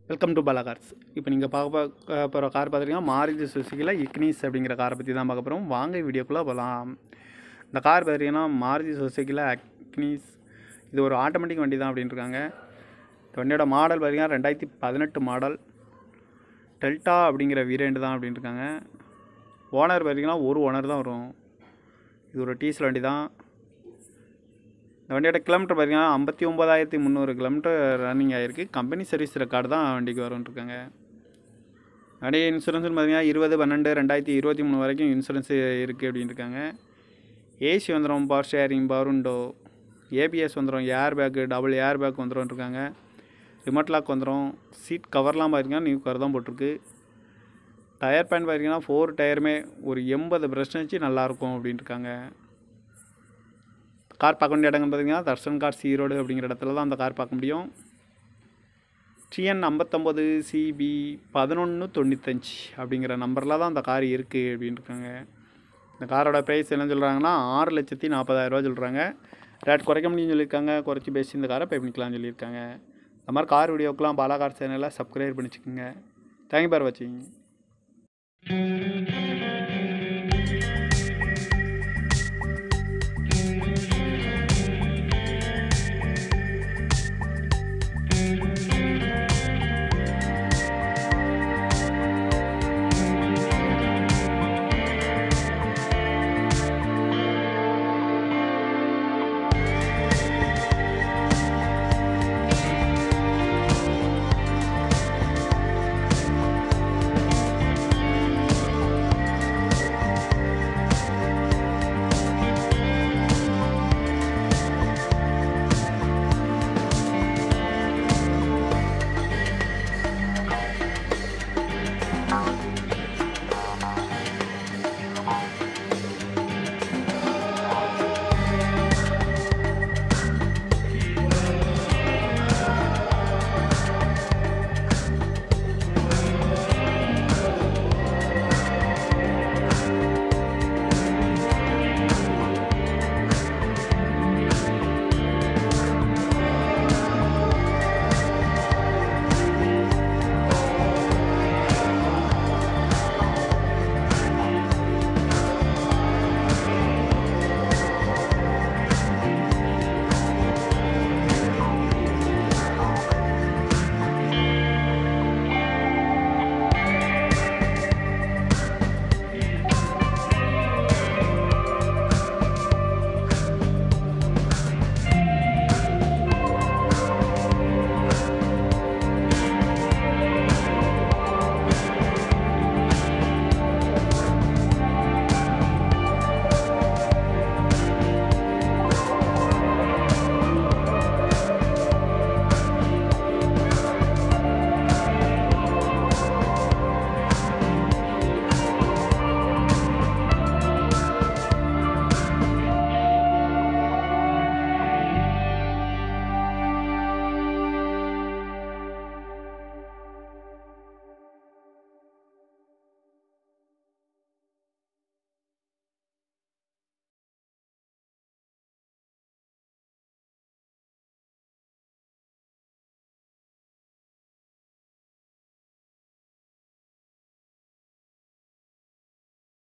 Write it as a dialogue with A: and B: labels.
A: welcome to Bala cars இப்போ நீங்கள் பார்க்க பார்க்க போகிற கார் பார்த்துட்டிங்கன்னா மாருதி சுசுக்கியில் இக்னிஸ் அப்படிங்கிற காரை பற்றி தான் பார்க்க போகிறோம் வாங்க வீடியோக்குள்ளே போகலாம் இந்த கார் பார்த்திங்கன்னா மாருதி சுசுக்கியில் அக்னிஸ் இது ஒரு ஆட்டோமேட்டிக் வண்டி தான் அப்படின்னு இருக்காங்க இந்த வண்டியோட மாடல் பார்த்திங்கன்னா ரெண்டாயிரத்தி பதினெட்டு மாடல் டெல்டா அப்படிங்கிற வீரேண்டு தான் அப்படின்னு இருக்காங்க ஓனர் பார்த்திங்கன்னா ஒரு ஓனர் தான் வரும் இது ஒரு டீசல் வண்டி தான் இந்த வண்டியோட கிலோமீட்டர் பார்த்தீங்கன்னா ஐம்பத்தி ஒம்பதாயிரத்தி முந்நூறு கிலோமீட்டர் ரன்னிங் ஆகிருக்கு கம்பெனி சர்வீஸ் ரெக்கார்டு தான் வண்டிக்கு வரும்னு இருக்காங்க வண்டி இன்சூரன்ஸ்னு பார்த்தீங்கன்னா இருபது பன்னெண்டு ரெண்டாயிரத்தி இருபத்தி மூணு வரைக்கும் இன்சூரன்ஸ் இருக்குது அப்படின்னு இருக்காங்க ஏசி வந்துடும் power steering power window ABS வந்துடும் air bag double air bag வந்துடும் இருக்காங்க ரிமோட் லாக் வந்துடும் சீட் கவர்லாம் பார்த்தீங்கன்னா நியூ கவர் தான் போட்டிருக்கு டயர் பேன் பார்த்தீங்கன்னா ஃபோர் டயருமே ஒரு எண்பது பர்சன்டேஜ் நல்லாயிருக்கும் அப்படின்னு இருக்காங்க கார் பார்க்க வேண்டிய இடங்கள் பார்த்தீங்கன்னா தர்ஷன் கார் ஈரோடு அப்படிங்கிற இடத்துல தான் அந்த கார் பார்க்க முடியும் டிஎன் ஐம்பத்தொம்பது சிபி பதினொன்று தொண்ணூத்தஞ்சு அப்படிங்கிற நம்பரில் தான் அந்த கார் இருக்குது அப்படின்னு இருக்காங்க இந்த காரோட ப்ரைஸ் என்ன சொல்கிறாங்கன்னா ஆறு லட்சத்தி நாற்பதாயிரரூவா சொல்கிறாங்க ரேட் குறைக்க முடியும்னு சொல்லியிருக்காங்க குறைச்சி பேசி இந்த காரை பே பண்ணிக்கலாம்னு சொல்லியிருக்காங்க இந்த மாதிரி கார் வீடியோக்கெலாம் பாலா கார் சேனலில் சப்ஸ்கிரைப் பண்ணிச்சுக்கோங்க தேங்க்யூ பார் வாட்சிங்